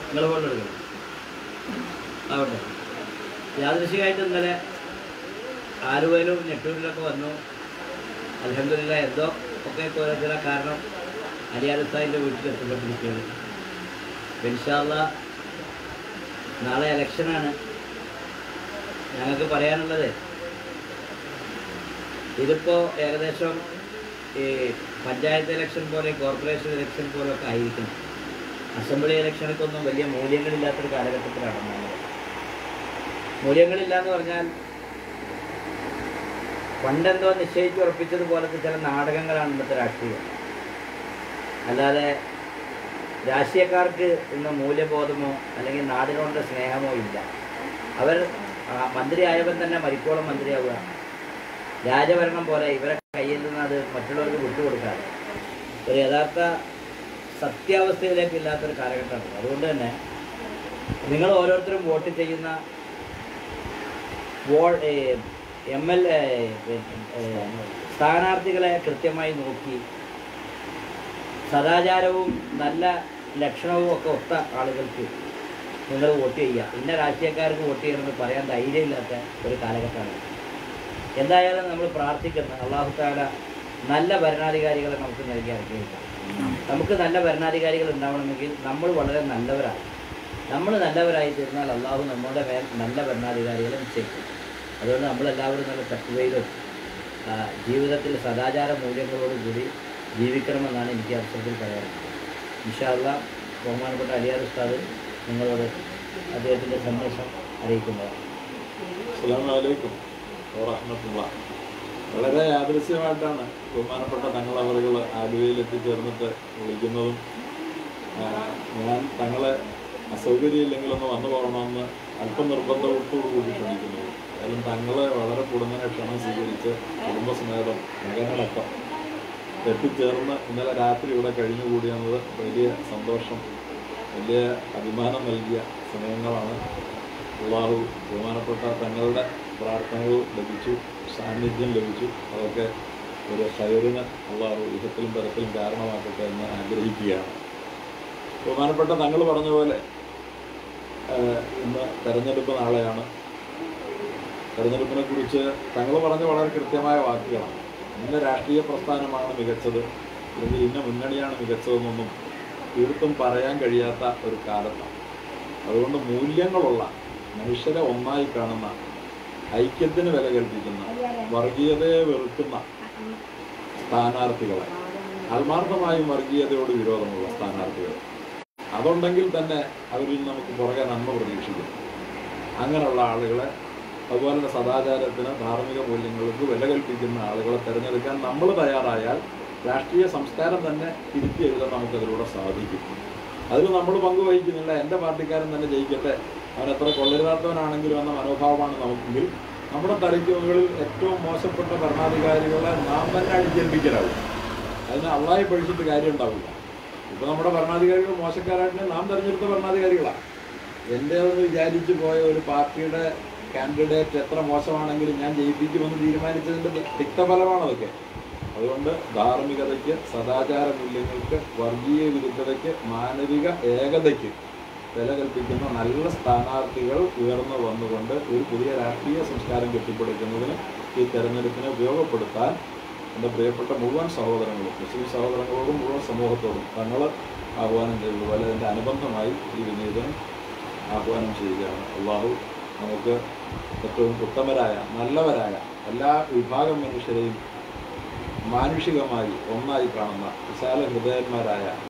നിങ്ങൾ ഫോട്ടോ എടുക്കണം ആവട്ടെ യാദൃശികമായിട്ട് ഇന്നലെ ആലുവയിലും നെട്ടൂരിലൊക്കെ വന്നു അലഹമില്ല എന്തോ ഒക്കെ കുറെ ചില കാരണം അലിയാലുസ്താദിൻ്റെ വീട്ടിൽ എത്തപ്പെട്ടിരിക്കുകയാണ് ഇൻഷാല്ല നാളെ ഇലക്ഷനാണ് ഞങ്ങൾക്ക് പറയാനുള്ളത് ഇതിപ്പോൾ ഏകദേശം ഈ പഞ്ചായത്ത് ഇലക്ഷൻ പോലെ കോർപ്പറേഷൻ ഇലക്ഷൻ പോലൊക്കെ ആയിരിക്കണം അസംബ്ലി ഇലക്ഷനൊക്കെ ഒന്നും വലിയ മൂല്യങ്ങളില്ലാത്തൊരു കാലഘട്ടത്തിലാണ് നമ്മൾ മൂല്യങ്ങളില്ല എന്ന് പറഞ്ഞാൽ പണ്ടെന്തോ നിശ്ചയിച്ച് ഉറപ്പിച്ചതുപോലത്തെ ചില നാടകങ്ങളാണ് ഇന്നത്തെ രാഷ്ട്രീയം അല്ലാതെ രാഷ്ട്രീയക്കാർക്ക് ഇന്ന് മൂല്യബോധമോ അല്ലെങ്കിൽ നാടിനോടുള്ള സ്നേഹമോ ഇല്ല അവർ ആ, മന്ത്രിയായവൻ തന്നെ മരിക്കോളം മന്ത്രിയാവുക രാജഭരണം പോലെ ഇവരെ കയ്യിൽ നിന്ന് അത് മറ്റുള്ളവർക്ക് വിട്ടുകൊടുക്കാതെ ഒരു യഥാർത്ഥ സത്യാവസ്ഥയിലേക്ക് ഇല്ലാത്തൊരു കാലഘട്ടമാണ് അതുകൊണ്ട് തന്നെ നിങ്ങൾ ഓരോരുത്തരും വോട്ട് ചെയ്യുന്ന വോ എം എൽ സ്ഥാനാർത്ഥികളെ കൃത്യമായി നോക്കി സദാചാരവും നല്ല ലക്ഷണവും ഒക്കെ ഒത്ത ആളുകൾക്ക് നിങ്ങൾ വോട്ട് ചെയ്യുക ഇന്ന രാഷ്ട്രീയക്കാർക്ക് വോട്ട് ചെയ്യണമെന്ന് പറയാൻ ധൈര്യമില്ലാത്ത ഒരു കാലഘട്ടമാണ് എന്തായാലും നമ്മൾ പ്രാർത്ഥിക്കുന്ന അള്ളാഹു താല നല്ല ഭരണാധികാരികളെ നമുക്ക് നൽകി അനുഗ്രഹിക്കാം നമുക്ക് നല്ല ഭരണാധികാരികൾ ഉണ്ടാവണമെങ്കിൽ നമ്മൾ വളരെ നല്ലവരാണ് നമ്മൾ നല്ലവരായി തീർന്നാൽ അള്ളാഹു നമ്മുടെ മേൽ നല്ല ഭരണാധികാരികളെ നിശ്ചയിക്കും അതുകൊണ്ട് നമ്മളെല്ലാവരും നല്ല തത്വയിലും ആ, ജീവിതത്തിൽ സദാചാര മൂല്യങ്ങളോടും കൂടി ജീവിക്കണമെന്നാണ് എനിക്ക് അവസരത്തിൽ പറയാറുള്ളത് ഇൻഷാല്ല ബഹുമാനപ്പെട്ട അലിയാർ ഉസ്താദ് നിങ്ങളോട് അദ്ദേഹത്തിൻ്റെ സന്ദേശം അറിയിക്കുന്നതാണ് അസ്സലാമലൈക്കും വറഹമത്തുള്ള വളരെ യാദൃശ്യമായിട്ടാണ് ബഹുമാനപ്പെട്ട തങ്ങളവറുകൾ ആലുവയിൽ എത്തിച്ചേർന്നിട്ട് വിളിക്കുന്നതും ആ, ഞാൻ തങ്ങളെ അസൗകര്യമില്ലെങ്കിലൊന്ന് വന്നു പോകണമെന്ന് അല്പം നിർബന്ധത്തോടു കൂടി ക്ഷണിക്കുന്നത് ഏതായാലും തങ്ങളെ വളരെ കുടുംബനെ ക്ഷണം സ്വീകരിച്ച് കുടുംബസമേതം മകനടക്കം എത്തിച്ചേർന്ന് ഇന്നലെ രാത്രി ഇവിടെ കഴിഞ്ഞുകൂടിയെന്നത് വലിയ സന്തോഷം വലിയ അഭിമാനം നൽകിയ സമയങ്ങളാണ് അള്ളാഹു ബഹുമാനപ്പെട്ട തങ്ങളുടെ പ്രാർത്ഥനകൾ ലഭിച്ചു സാന്നിധ്യം ലഭിച്ചു അതൊക്കെ ഒരു ഹൈറിന് അള്ളാഹു യുദ്ധത്തിലും തരത്തിലും കാരണമാക്കട്ടെ എന്ന് ആഗ്രഹിക്കുകയാണ് ബഹുമാനപ്പെട്ട തങ്ങൾ പറഞ്ഞ പോലെ ആഹ്, ഇന്ന് തെരഞ്ഞെടുപ്പ് നാളെയാണ് തെരഞ്ഞെടുപ്പിനെ കുറിച്ച് തങ്ങൾ പറഞ്ഞ വളരെ കൃത്യമായ വാക്കുകളാണ് ഇന്ന രാഷ്ട്രീയ പ്രസ്ഥാനമാണ് മികച്ചത് അല്ലെങ്കിൽ ഇന്ന മുന്നണിയാണ് മികച്ചതെന്നൊന്നും തീർത്തും പറയാൻ കഴിയാത്ത ഒരു കാലത്താണ് അതുകൊണ്ട് മൂല്യങ്ങളുള്ള മനുഷ്യരെ ഒന്നായി കാണുന്ന ഐക്യത്തിന് വില കൽപ്പിക്കുന്ന വർഗീയതയെ വെറുക്കുന്ന സ്ഥാനാർത്ഥികളെ ആത്മാർത്ഥമായും വർഗീയതയോട് വിരോധമുള്ള സ്ഥാനാർത്ഥികൾ അതുണ്ടെങ്കിൽ തന്നെ അവരിൽ നമുക്ക് പുറകെ നന്മ പ്രതീക്ഷിക്കും അങ്ങനെയുള്ള ആളുകളെ അതുപോലെ തന്നെ സദാചാരത്തിന് ധാർമ്മിക മൂല്യങ്ങൾക്ക് വില കൽപ്പിക്കുന്ന ആളുകളെ തിരഞ്ഞെടുക്കാൻ നമ്മൾ തയ്യാറായാൽ രാഷ്ട്രീയ സംസ്കാരം തന്നെ തിരുത്തി എഴുതാൻ നമുക്കതിലൂടെ സാധിക്കും അതിൽ നമ്മൾ പങ്കുവഹിക്കുന്നില്ല എൻ്റെ പാർട്ടിക്കാരൻ തന്നെ ജയിക്കട്ടെ അവൻ എത്ര കൊള്ളരുതാത്തവനാണെങ്കിലും എന്ന മനോഭാവമാണ് നമുക്കെങ്കിൽ നമ്മുടെ തലയ്ക്ക് മുകളിൽ ഏറ്റവും മോശപ്പെട്ട ഭരണാധികാരികളെ നാം തന്നെ അടിച്ചേൽപ്പിക്കലാവും അതിന് അള്ളാഹി പഠിച്ചിട്ട് കാര്യം ഉണ്ടാവില്ല ഇപ്പോൾ നമ്മുടെ ഭരണാധികാരികൾ മോശക്കാരായിട്ട് നാം തെരഞ്ഞെടുത്ത ഭരണാധികാരികളാണ് എൻ്റെ ഒന്ന് വിചാരിച്ചു പോയ ഒരു പാർട്ടിയുടെ കാൻഡിഡേറ്റ് എത്ര മോശമാണെങ്കിലും ഞാൻ ജയിപ്പിക്കുമെന്ന് തീരുമാനിച്ചതിൻ്റെ തിക്തഫലമാണ് അതൊക്കെ അതുകൊണ്ട് ധാർമ്മികതയ്ക്ക് സദാചാര മൂല്യങ്ങൾക്ക് വർഗീയ വിരുദ്ധതയ്ക്ക് മാനവിക ഏകതയ്ക്ക് വില കൽപ്പിക്കുന്ന നല്ല സ്ഥാനാർത്ഥികൾ ഉയർന്നു വന്നുകൊണ്ട് ഒരു പുതിയ രാഷ്ട്രീയ സംസ്കാരം കെട്ടിപ്പടുക്കുന്നതിന് ഈ തെരഞ്ഞെടുപ്പിനെ ഉപയോഗപ്പെടുത്താൻ എൻ്റെ പ്രിയപ്പെട്ട മുഴുവൻ സഹോദരങ്ങളും മുസ്ലിം സഹോദരങ്ങളോടും മുഴുവൻ സമൂഹത്തോടും തങ്ങൾ ആഹ്വാനം ചെയ്തതുപോലെ അതിൻ്റെ അനുബന്ധമായി ഈ വിനീതനം ആഹ്വാനം ചെയ്യുകയാണ് അള്ളാഹു നമുക്ക് ഏറ്റവും ഉത്തമരായ നല്ലവരായ എല്ലാ വിഭാഗം മനുഷ്യരെയും മാനുഷികമായി ഒന്നായി കാണുന്ന വിശാല ഹൃദയന്മാരായ